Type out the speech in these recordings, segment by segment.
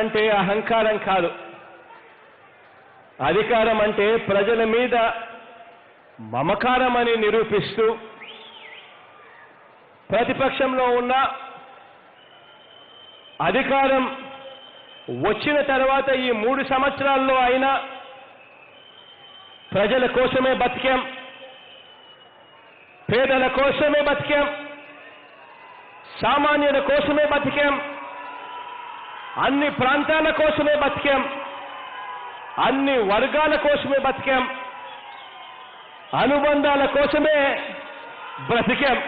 అంటే అహంకారం కాదు అధికారం అంటే ప్రజల మీద మమకారం అని నిరూపిస్తూ ప్రతిపక్షంలో ఉన్న అధికారం వచ్చిన తర్వాత ఈ మూడు సంవత్సరాల్లో అయినా ప్రజల కోసమే బతికాం పేదల కోసమే బతికాం సామాన్యుల కోసమే బతికాం అన్ని ప్రాంతాల కోసమే బతికాం అన్ని వర్గాల కోసమే బతికాం అనుబంధాల కోసమే బ్రతికాం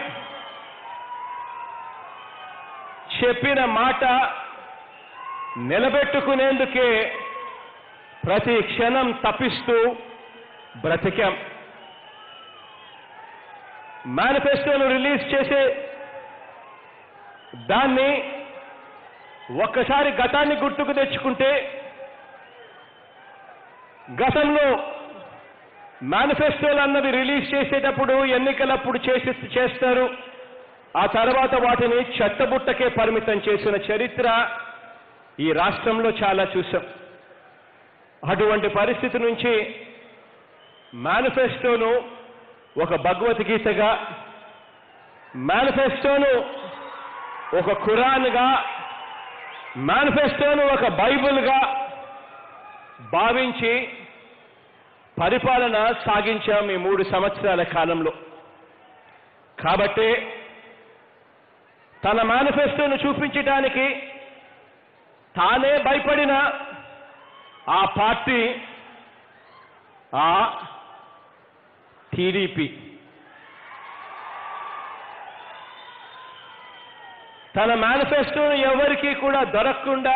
చెప్పిన మాట నిలబెట్టుకునేందుకే ప్రతి క్షణం తప్పిస్తూ బ్రతికాం మేనిఫెస్టోను రిలీజ్ చేసే దాన్ని ఒక్కసారి గతాన్ని గుర్తుకు తెచ్చుకుంటే గతంలో మేనిఫెస్టోలు అన్నది రిలీజ్ చేసేటప్పుడు ఎన్నికలప్పుడు చేసి చేస్తారు ఆ తర్వాత వాటిని చెత్తబుట్టకే పరిమితం చేసిన చరిత్ర ఈ రాష్ట్రంలో చాలా చూసాం అటువంటి పరిస్థితి నుంచి మేనిఫెస్టోను ఒక భగవద్గీతగా మేనిఫెస్టోను ఒక ఖురాన్గా మేనిఫెస్టోను ఒక బైబిల్గా భావించి పరిపాలన సాగించాం ఈ మూడు సంవత్సరాల కాలంలో కాబట్టి తన మేనిఫెస్టోను చూపించడానికి తానే భయపడిన ఆ పార్టీ ఆ టీడీపీ తన మేనిఫెస్టోను ఎవరికీ కూడా దొరకకుండా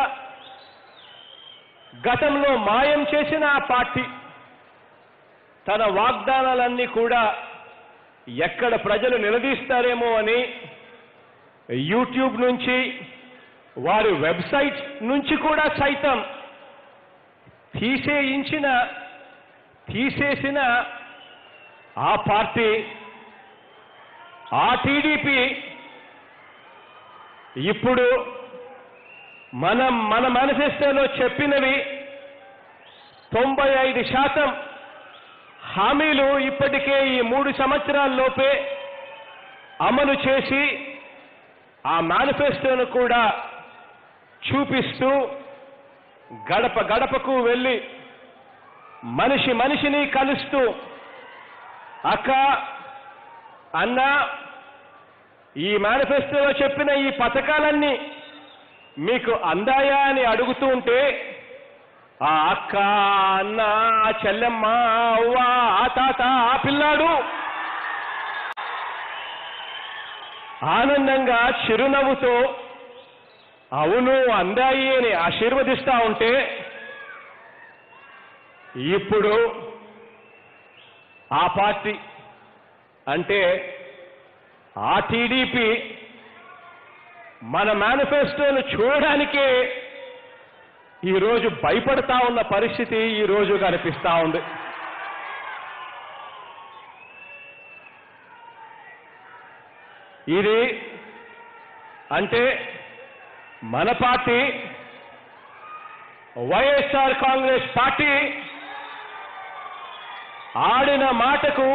గతంలో మాయం చేసిన ఆ పార్టీ తన వాగ్దానాలన్నీ కూడా ఎక్కడ ప్రజలు నిలదీస్తారేమో అని యూట్యూబ్ నుంచి వారి వెబ్సైట్ నుంచి కూడా సైతం తీసేయించిన తీసేసిన ఆ పార్టీ ఆ టీడీపీ ఇప్పుడు మనం మన మేనిఫెస్టోలో చెప్పినవి తొంభై ఐదు శాతం హామీలు ఇప్పటికే ఈ మూడు సంవత్సరాల్లోపే అమలు చేసి ఆ మేనిఫెస్టోను కూడా చూపిస్తూ గడప గడపకు వెళ్ళి మనిషి మనిషిని కలుస్తూ అక్క అన్న ఈ మేనిఫెస్టోలో చెప్పిన ఈ పథకాలన్నీ మీకు అందాయా అని అడుగుతూ ఉంటే ఆ అక్క అన్న ఆ చెల్లెమ్మ అవ్వ ఆ తాత ఆ పిల్లాడు ఆనందంగా చిరునవ్వుతో అవును అందాయి అని ఆశీర్వదిస్తా ఉంటే ఇప్పుడు ఆ పార్టీ అంటే ఆ టీడీపీ మన మేనిఫెస్టోను చూడడానికే ఈరోజు భయపడతా ఉన్న పరిస్థితి ఈరోజు కనిపిస్తా ఉంది ఇది అంటే మన పార్టీ వైఎస్ఆర్ కాంగ్రెస్ పార్టీ ఆడిన మాటకు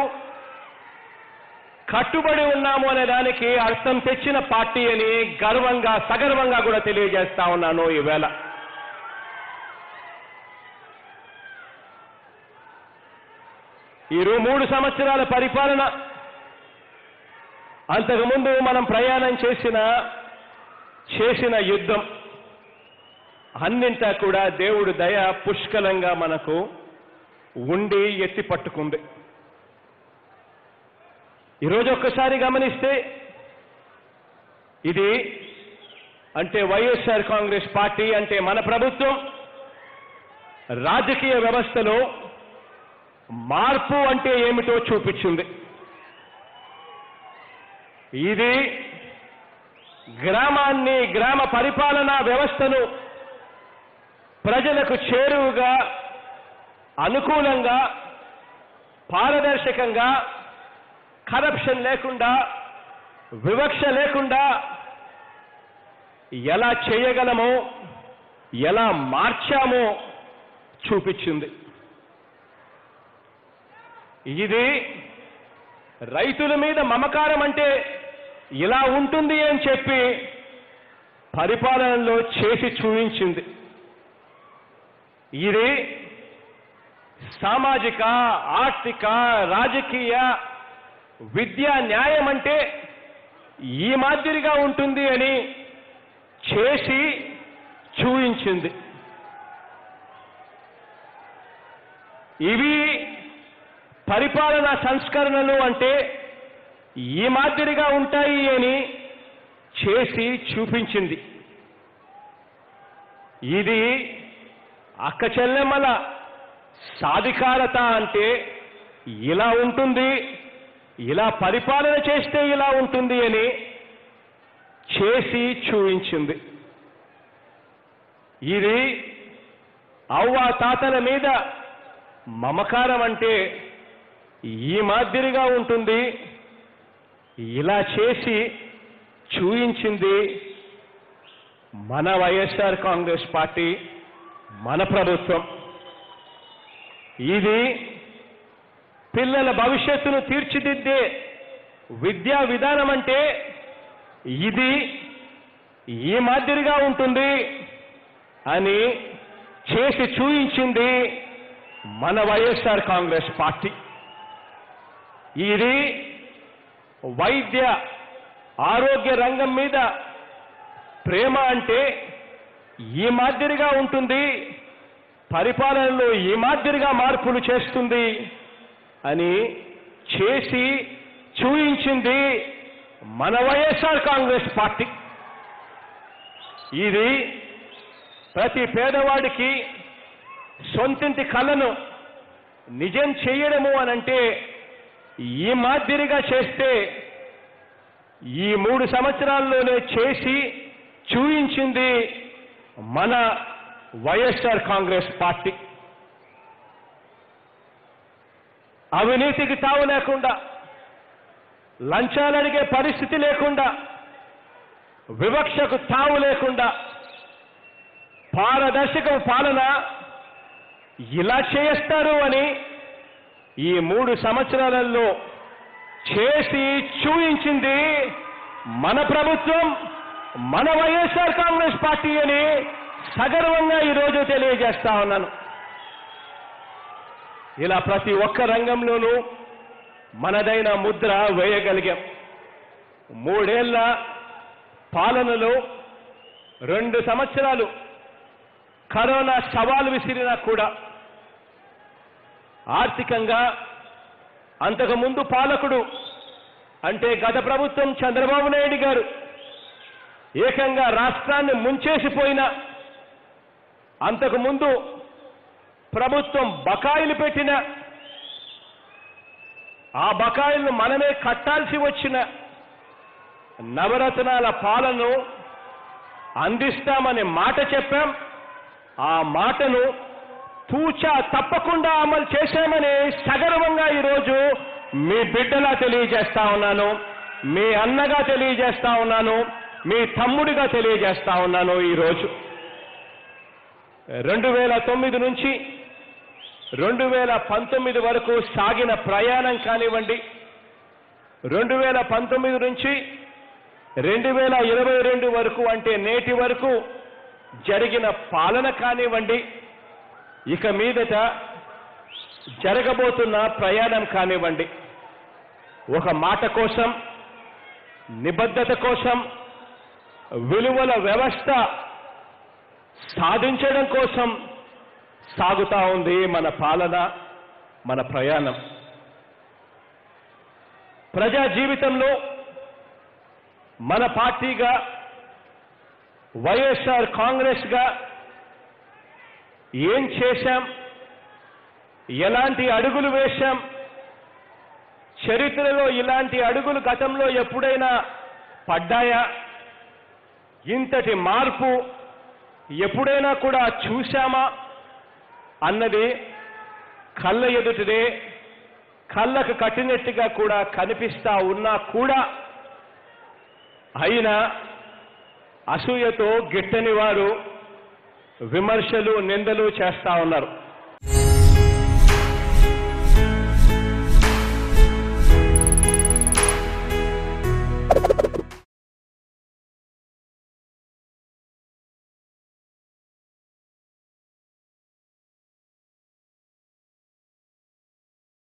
కట్టుబడి ఉన్నాము అనే దానికి అర్థం తెచ్చిన పార్టీ అని గర్వంగా సగర్వంగా కూడా తెలియజేస్తా ఉన్నాను ఈవేళ ఈ రూ- మూడు సంవత్సరాల పరిపాలన అంతకుముందు మనం ప్రయాణం చేసిన చేసిన యుద్ధం అన్నింటా కూడా దేవుడు దయ పుష్కలంగా మనకు ఉండి ఎత్తి పట్టుకుంది ఈరోజు ఒక్కసారి గమనిస్తే ఇది అంటే వైఎస్ఆర్ కాంగ్రెస్ పార్టీ అంటే మన ప్రభుత్వం రాజకీయ వ్యవస్థలో మార్పు అంటే ఏమిటో చూపించింది ఇది గ్రామాన్ని గ్రామ పరిపాలనా వ్యవస్థను ప్రజలకు చేరువుగా అనుకూలంగా పారదర్శకంగా కరప్షన్ లేకుండా వివక్ష లేకుండా ఎలా చేయగలమో ఎలా మార్చామో చూపించింది ఇది రైతుల మీద మమకారం అంటే ఇలా ఉంటుంది అని చెప్పి పరిపాలనలో చేసి చూపించింది ఇది సామాజిక ఆర్థిక రాజకీయ విద్యా న్యాయం అంటే ఈ మాదిరిగా ఉంటుంది అని చేసి చూయించింది ఇవి పరిపాలనా సంస్కరణలు అంటే ఈ మాదిరిగా ఉంటాయి అని చేసి చూపించింది ఇది అక్క చెల్లెమ్మల సాధికారత అంటే ఇలా ఉంటుంది ఇలా పరిపాలన చేస్తే ఇలా ఉంటుంది అని చేసి చూపించింది ఇది అవ్వ తాతల మీద మమకారం అంటే ఈ మాదిరిగా ఉంటుంది ఇలా చేసి చూయించింది మన వైఎస్ఆర్ కాంగ్రెస్ పార్టీ మన ప్రభుత్వం ఇది పిల్లల భవిష్యత్తును తీర్చిదిద్దే విద్యా విధానం అంటే ఇది ఈ మాదిరిగా ఉంటుంది అని చేసి చూయించింది మన వైఎస్ఆర్ కాంగ్రెస్ పార్టీ ఇది వైద్య ఆరోగ్య రంగం మీద ప్రేమ అంటే ఈ మాదిరిగా ఉంటుంది పరిపాలనలో ఈ మాదిరిగా మార్పులు చేస్తుంది అని చేసి చూయించింది మన వైఎస్ఆర్ కాంగ్రెస్ పార్టీ ఇది ప్రతి పేదవాడికి సొంతింటి కళను నిజం చేయడము అనంటే ఈ మాదిరిగా చేస్తే ఈ మూడు సంవత్సరాల్లోనే చేసి చూయించింది మన వైఎస్ఆర్ కాంగ్రెస్ పార్టీ అవినీతికి తావు లేకుండా లంచాలు అడిగే పరిస్థితి లేకుండా వివక్షకు తావు లేకుండా పారదర్శక పాలన ఇలా చేస్తారు అని ఈ మూడు సంవత్సరాలలో చేసి చూయించింది మన ప్రభుత్వం మన వైఎస్ఆర్ కాంగ్రెస్ పార్టీ అని సగర్వంగా ఈరోజు తెలియజేస్తా ఉన్నాను ఇలా ప్రతి ఒక్క రంగంలోనూ మనదైన ముద్ర వేయగలిగాం మూడేళ్ల పాలనలో రెండు సంవత్సరాలు కరోనా సవాలు విసిరినా కూడా ఆర్థికంగా అంతకుముందు పాలకుడు అంటే గత ప్రభుత్వం చంద్రబాబు నాయుడు గారు ఏకంగా రాష్ట్రాన్ని ముంచేసిపోయిన అంతకుముందు ప్రభుత్వం బకాయిలు పెట్టిన ఆ బకాయిలను మనమే కట్టాల్సి వచ్చిన నవరత్నాల పాలను అందిస్తామనే మాట చెప్పాం ఆ మాటను తూచా తప్పకుండా అమలు చేశామని సగర్వంగా ఈరోజు మీ బిడ్డలా తెలియజేస్తా ఉన్నాను మీ అన్నగా తెలియజేస్తా ఉన్నాను మీ తమ్ముడిగా తెలియజేస్తా ఉన్నాను ఈరోజు రెండు వేల తొమ్మిది నుంచి రెండు వేల పంతొమ్మిది వరకు సాగిన ప్రయాణం కానివ్వండి రెండు వేల పంతొమ్మిది నుంచి రెండు వేల ఇరవై రెండు వరకు అంటే నేటి వరకు జరిగిన పాలన కానివ్వండి ఇక మీదట జరగబోతున్న ప్రయాణం కానివ్వండి ఒక మాట కోసం నిబద్ధత కోసం విలువల వ్యవస్థ సాధించడం కోసం సాగుతా ఉంది మన పాలన మన ప్రయాణం ప్రజా జీవితంలో మన పార్టీగా వైఎస్ఆర్ కాంగ్రెస్గా ఏం చేశాం ఎలాంటి అడుగులు వేశాం చరిత్రలో ఇలాంటి అడుగులు గతంలో ఎప్పుడైనా పడ్డాయా ఇంతటి మార్పు ఎప్పుడైనా కూడా చూశామా అన్నది కళ్ళ ఎదుటిదే కళ్ళకు కట్టినట్టుగా కూడా కనిపిస్తా ఉన్నా కూడా అయినా అసూయతో గిట్టని వారు విమర్శలు నిందలు చేస్తా ఉన్నారు